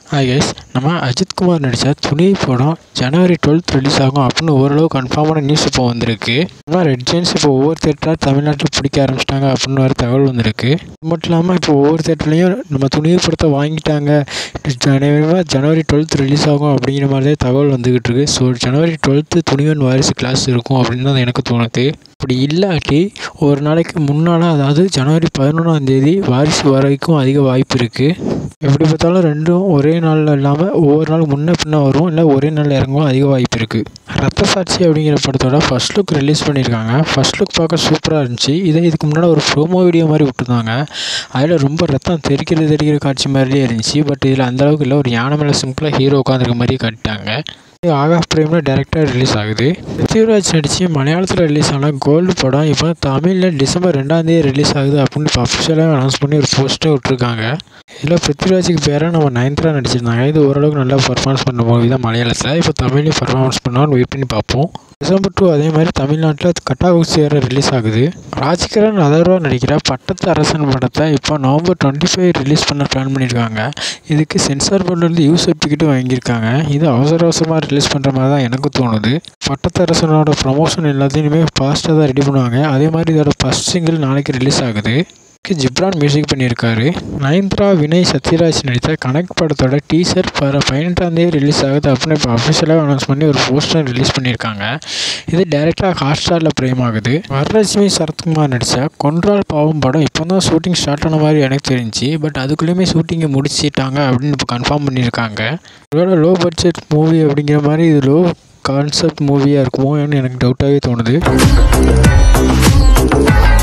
hi guys நம்ம அஜித்குமார் நடித்த துணி படம் ஜனவரி டுவெல்த் ரிலீஸ் ஆகும் அப்படின்னு ஓரளவு கன்ஃபார்மான நியூஸ் இப்போ வந்திருக்கு நம்ம ரெட் ஜெயின்ஸ் இப்போ ஒவ்வொரு தேட்டராக தமிழ்நாட்டில் பிடிக்க ஆரம்பிச்சிட்டாங்க அப்படின்னு வர தகவல் வந்திருக்கு அது மட்டும் இல்லாமல் இப்போ ஒவ்வொரு தேட்டர்லையும் நம்ம துணியை படத்தை வாங்கிட்டாங்க ஜனவரி ஜனவரி டுவெல்த் ரிலீஸ் ஆகும் அப்படிங்கிற மாதிரி தான் தகவல் வந்துக்கிட்டு இருக்கு ஸோ ஜனவரி டுவெல்த்து துணிவன் வாரிசு கிளாஸ் இருக்கும் அப்படின்னு தான் எனக்கு தோணுது அப்படி இல்லாட்டி ஒரு நாளைக்கு முன்னால் அதாவது ஜனவரி பதினொன்றாம் தேதி வாரிசு வரைக்கும் அதிக வாய்ப்பு இருக்குது எப்படி பார்த்தாலும் ரெண்டும் ஒரே நாளில் இல்லாமல் ஒவ்வொரு நாள் முன்ன பின்ன வரும் இல்லை ஒரே நாளில் இறங்கவும் அதிக வாய்ப்பு இருக்குது ரத்த சாட்சி அப்படிங்கிற படத்தோட ஃபர்ஸ்ட் லுக் ரிலீஸ் பண்ணியிருக்காங்க ஃபர்ஸ்ட் லுக் பார்க்க சூப்பராக இருந்துச்சு இதே இதுக்கு முன்னால் ஒரு ப்ரோமோ வீடியோ மாதிரி விட்டுருந்தாங்க அதில் ரொம்ப ரத்தம் தெறிக்கிறது தெறிக்கிற காட்சி மாதிரியே இருந்துச்சு பட் இதில் அந்தளவுக்கு இல்லை ஒரு யானை மேலே சிம்பிளாக ஹீரோ உட்காந்துருக்க மாதிரி காட்டிட்டாங்க இது ஆகா பிரேமில் டேரெக்டாக ரிலீஸ் ஆகுது பிருத்திவிராஜ் நடித்து மலையாளத்தில் ரிலீஸ் ஆன கோல்டு படம் இப்போ தமிழில் டிசம்பர் ரெண்டாந்தேதி ரிலீஸ் ஆகுது அப்படின்னு இப்போ அஃபிஷியலாக அனௌன்ஸ் பண்ணி ஒரு போஸ்ட்டே விட்ருக்காங்க இதில் பிருத்திவிராஜுக்கு பேராக நம்ம நயன்தாரா நடிச்சிருந்தாங்க இது ஓரளவுக்கு நல்லா பர்ஃபார்மன்ஸ் பண்ண மூவி தான் மலையாளத்தில் இப்போ தமிழ்லையும் பர்ஃபார்மன்ஸ் பண்ணுவான்னு வெயிட் பண்ணி பார்ப்போம் டிசம்பர் டூ அதே மாதிரி தமிழ்நாட்டில் கட்டாகுசி வேறு ரிலீஸ் ஆகுது ராஜ்கிரண் அதர்வா நடிக்கிற பட்டத்து அரசன் படத்தை இப்போ நவம்பர் டுவெண்ட்டி ஃபைவ் ரிலீஸ் பண்ண பிளான் பண்ணியிருக்காங்க இதுக்கு சென்சார் போர்ட்லேருந்து யூ சர்டிஃபிகேட்டும் வாங்கியிருக்காங்க இது அவசர அவசரமாக ரிலீஸ் பண்ணுற மாதிரி தான் எனக்கு தோணுது பட்டத்து அரசனோட ப்ரமோஷன் எல்லாத்தையுமே ஃபாஸ்ட்டாக தான் ரெடி பண்ணுவாங்க அதே மாதிரி இதோட ஃபஸ்ட் சிங்கிள் நாளைக்கு ரிலீஸ் ஆகுது இதுக்கு ஜிப்ரான் மியூசிக் பண்ணியிருக்காரு நயன்த்ரா வினய் சத்யராஜ் நடித்த கனெக்ட் படத்தோட டீசர் வர பதினெட்டாம் தேதி ரிலீஸ் ஆகுது அப்படின்னு இப்போ அஃபிஷியலாக அனௌன்ஸ் பண்ணி ஒரு போஸ்டர் ரிலீஸ் பண்ணியிருக்காங்க இது டேரெக்டாக ஹாட் ஸ்டாரில் ப்ரேம் ஆகுது வரலட்சுமி சரத்குமார் நடித்த கொன்றால் பாவம் படம் இப்போ தான் ஷூட்டிங் ஸ்டார்ட் ஆன மாதிரி எனக்கு தெரிஞ்சு பட் அதுக்குள்ளேயுமே ஷூட்டிங்கை முடிச்சிட்டாங்க அப்படின்னு இப்போ கன்ஃபார்ம் பண்ணியிருக்காங்க ஒருவேளை லோ பட்ஜெட் மூவி அப்படிங்கிற மாதிரி இது லோ கான்செப்ட் மூவியாக இருக்குமோன்னு எனக்கு டவுட்டாகவே தோணுது